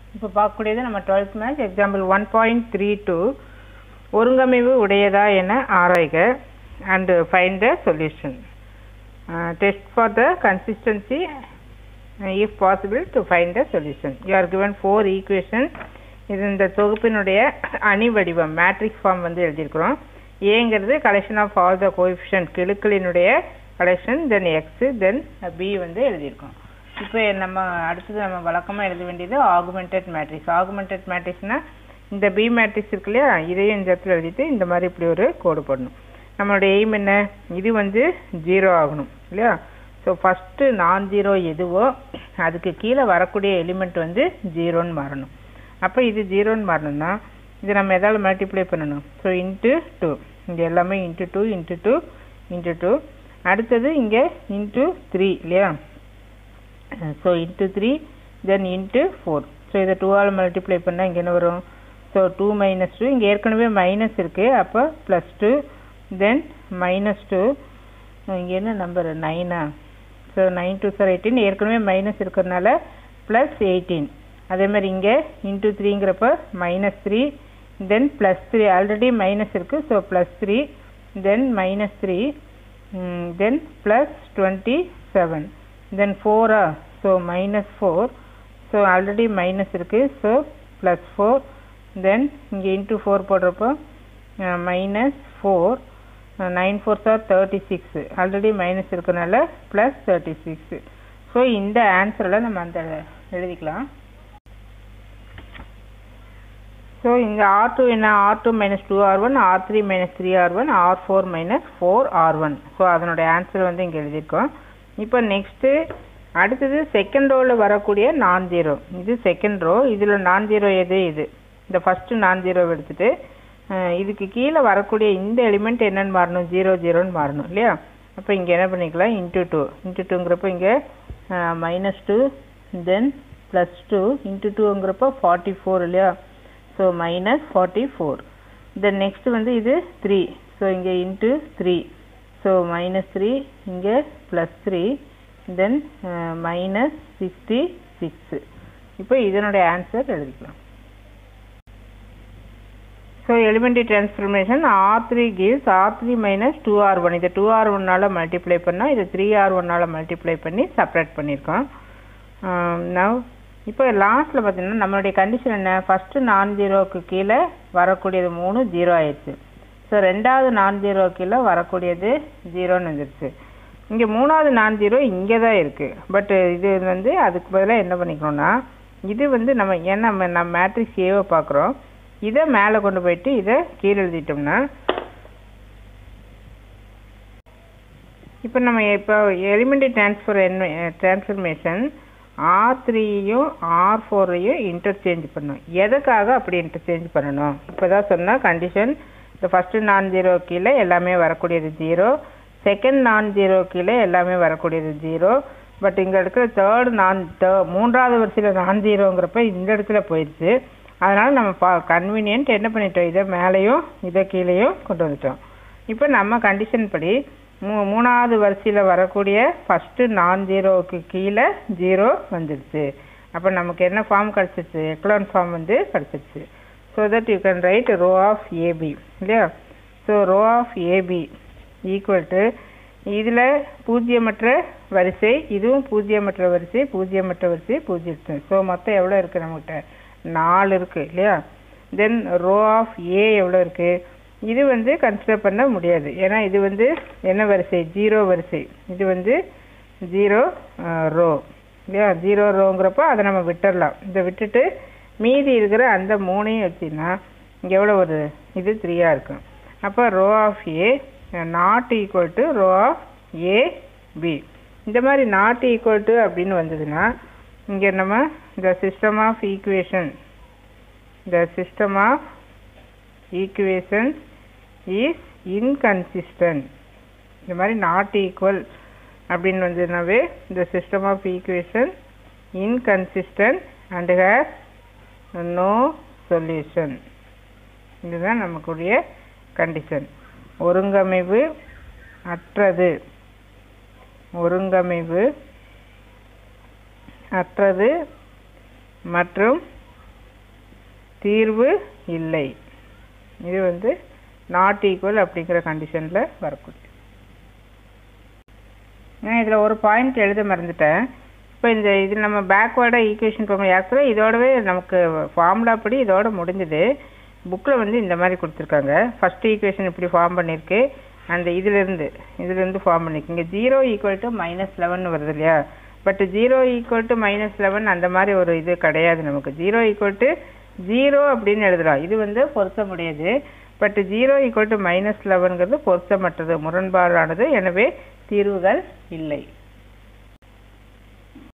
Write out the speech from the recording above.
இப்போ பார்க்கக்கூடியது நம்ம twelfth maths example one point three two ஒருங்கமைவு உடையதா என ஆராய்க and find the solution test for the consistency if possible to find the solution you are given four equation இது இந்த தொகுப்பினுடைய அணி வடிவம் மேட்ரிக்ஸ் ஃபார்ம் வந்து எழுதியிருக்கிறோம் ஏங்கிறது collection of all the coefficient கெழுக்களினுடைய collection then X then B வந்து எழுதியிருக்கோம் இப்போ நம்ம அடுத்தது நம்ம வழக்கமாக எழுத வேண்டியது ஆகுமெண்டட் மேட்ரிக்ஸ் ஆகுமெண்டட் மேட்ரிக்ஸ்னால் இந்த பி மேட்ரிக்ஸ் இருக்கு இல்லையா இதையும் இந்த இடத்துல எழுதிட்டு இந்த மாதிரி இப்படி ஒரு கோடு போடணும் நம்மளுடைய எய்ம் என்ன இது வந்து ஜீரோ ஆகணும் இல்லையா ஸோ ஃபஸ்ட்டு நான் ஜீரோ எதுவோ அதுக்கு கீழே வரக்கூடிய எலிமெண்ட் வந்து ஜீரோன்னு மாறணும் அப்போ இது ஜீரோன்னு மாறணும்னா இது நம்ம எதாவது மல்டிப்ளை பண்ணணும் ஸோ இன்ட்டு டூ இங்கே எல்லாமே into two into two into two அடுத்தது இங்கே இன்ட்டு த்ரீ இல்லையா so into three then into four so இதை டூவால் மல்டிப்ளை பண்ணால் இங்கே என்ன வரும் ஸோ டூ மைனஸ் டூ இங்கே ஏற்கனவே மைனஸ் இருக்குது அப்போ plus two then minus two இங்கே என்ன நம்பர் நைனா ஸோ நைன் டூ சார் எயிட்டீன் ஏற்கனவே மைனஸ் இருக்கிறதுனால ப்ளஸ் எயிட்டீன் அதே மாதிரி இங்கே இன்ட்டு த்ரீங்கிறப்ப minus three then plus three already minus இருக்குது so plus three then minus three then plus twenty seven then ஃபோரா so minus four so already minus இருக்குது ஸோ ப்ளஸ் ஃபோர் தென் இங்கே into four போடுறப்போ minus four nine four சார் thirty six already minus இருக்கிறனால plus thirty six so இந்த ஆன்சரில் நம்ம அந்த எழுதிக்கலாம் ஸோ இங்கே ஆர் டூ என்ன R two minus two R one R three minus three R one R four minus four R one so அதனுடைய ஆன்சர் வந்து இங்கே எழுதியிருக்கோம் இப்போ நெக்ஸ்ட்டு அடுத்தது செகண்ட் ரோவில் வரக்கூடிய நான் ஜீரோ இது செகண்ட் ரோ இதில் நான் ஜீரோ எது இது இந்த ஃபஸ்ட்டு நான் ஜீரோ எடுத்துகிட்டு இதுக்கு கீழே வரக்கூடிய இந்த எலிமெண்ட் என்னென்னு மாறணும் ஜீரோ ஜீரோன்னு மாறணும் இல்லையா அப்போ இங்கே என்ன பண்ணிக்கலாம் இன்ட்டு டூ இன்ட்டு டூங்கிறப்ப இங்கே minus two then plus two into டூங்கிறப்போ ஃபார்ட்டி ஃபோர் இல்லையா so minus forty four then next வந்து இது த்ரீ ஸோ இங்கே into three so minus three இங்கே plus three then minus sixty six இப்போ இதனுடைய ஆன்சர் எழுதிக்கலாம் so elementary transformation R three gives R three minus two R one இதை two R ஒன்னால் multiply பண்ணால் இதை த்ரீ ஆர் ஒன்னால் மல்டிப்ளை பண்ணி செப்பரேட் பண்ணியிருக்கோம் நவ் இப்போ லாஸ்ட்டில் பார்த்தீங்கன்னா நம்மளுடைய கண்டிஷன் என்ன ஃபஸ்ட்டு நான் ஜீரோவுக்கு கீழே வரக்கூடியது மூணு ஜீரோ ஆயிடுச்சு ஸோ ரெண்டாவது நான் ஜீரோ கீழே வரக்கூடியது ஜீரோன்னு வந்துருச்சு இங்கே மூணாவது நான் ஜீரோ இங்கே தான் இருக்குது பட் இது வந்து அதுக்கு பதிலாக என்ன பண்ணிக்கணும்னா இது வந்து நம்ம ஏன்னா நம்ம நம்ம மேட்ரிக்ஸ் ஏவை பார்க்குறோம் இதை மேலே கொண்டு போயிட்டு இதை கீழே எழுதிட்டோம்னா இப்போ நம்ம இப்போ எலிமெண்ட்ரி டிரான்ஸ்ஃபர் என்ன டிரான்ஸ்ஃபர்மேஷன் ஆர் த்ரீயும் ஆர் ஃபோரையும் இன்டர்சேஞ்ச் பண்ணணும் எதுக்காக அப்படி இன்டர்சேஞ்ச் பண்ணணும் இப்போ தான் சொன்னால் கண்டிஷன் இந்த ஃபஸ்ட்டு நான் ஜீரோ கீழே எல்லாமே வரக்கூடியது ஜீரோ செகண்ட் நான் ஜீரோ கீழே எல்லாமே வரக்கூடியது ஜீரோ பட் இங்கே இருக்கிற தேர்டு நான் தே மூன்றாவது வரிசையில் நான் ஜீரோங்கிறப்ப இந்த இடத்துல போயிடுச்சு அதனால் நம்ம பா கன்வீனியன்ட் என்ன பண்ணிட்டோம் இதை மேலேயும் இதை கீழேயும் கொண்டு வந்துட்டோம் இப்போ நம்ம கண்டிஷன் படி மூ மூணாவது வரிசையில் வரக்கூடிய ஃபஸ்ட்டு நான் ஜீரோவுக்கு கீழே ஜீரோ வந்துடுச்சு அப்போ நமக்கு என்ன ஃபார்ம் கிடச்சிருச்சு எக்லான் ஃபார்ம் வந்து கிடச்சிருச்சு so that you can write row of AB இல்லையா so row of AB equal to இதில் பூஜ்ஜியமற்ற வரிசை இதுவும் பூஜ்ஜியமற்ற வரிசை பூஜ்ஜியமற்ற வரிசை பூஜ்ஜியம் ஸோ மொத்தம் எவ்வளோ இருக்குது நம்மகிட்ட நாலு இருக்குது இல்லையா தென் ரோ ஆஃப் ஏ எவ்வளோ இருக்குது இது வந்து கன்சிடர் பண்ண முடியாது ஏன்னா இது வந்து என்ன வரிசை ஜீரோ வரிசை இது வந்து ஜீரோ ரோ இல்லையா ஜீரோ ரோங்கிறப்போ அதை நம்ம விட்டுடலாம் இதை விட்டுட்டு மீதி இருக்கிற அந்த மூணையும் வச்சிங்கன்னா இங்கே எவ்வளோ ஒரு இது த்ரீயாக இருக்கும் அப்போ row of A not equal to row of A B இந்த மாதிரி நாட் ஈக்குவல் டு அப்படின்னு வந்ததுன்னா இங்கே நம்ம the system of equation the system of equations is inconsistent இந்த மாதிரி நாட் ஈக்குவல் அப்படின்னு வந்ததுனாவே the system of equation inconsistent and has no solution இதுதான் நமக்குரிய கண்டிஷன் ஒருங்கமைவு அற்றது ஒருங்கமைவு அற்றது மற்றும் தீர்வு இல்லை இது வந்து நாட் ஈக்குவல் அப்படிங்கிற கண்டிஷனில் வரக்கூடிய நான் இதில் ஒரு பாயிண்ட் எழுத மறந்துட்டேன் இப்போ இந்த இது நம்ம பேக்வேர்டாக ஈக்குவேஷன் போகும் ஆக்சுவலாக இதோடவே நமக்கு ஃபார்முலா படி இதோட முடிஞ்சது புக்கில் வந்து இந்த மாதிரி கொடுத்துருக்காங்க ஃபஸ்ட் ஈக்குவேஷன் இப்படி ஃபார்ம் பண்ணியிருக்கு அந்த இதிலிருந்து இதிலிருந்து ஃபார்ம் பண்ணிருக்கு இங்கே zero equal to minus eleven வருது இல்லையா but zero equal to minus eleven அந்த மாதிரி ஒரு இது கிடையாது நமக்கு ஜீரோ ஈக்குவல் டு ஜீரோ அப்படின்னு எழுதலாம் இது வந்து பொருத்தமுடையது but zero equal to minus லெவன்கிறது பொருத்தமற்றது முரண்பாடானது எனவே தீர்வுகள் இல்லை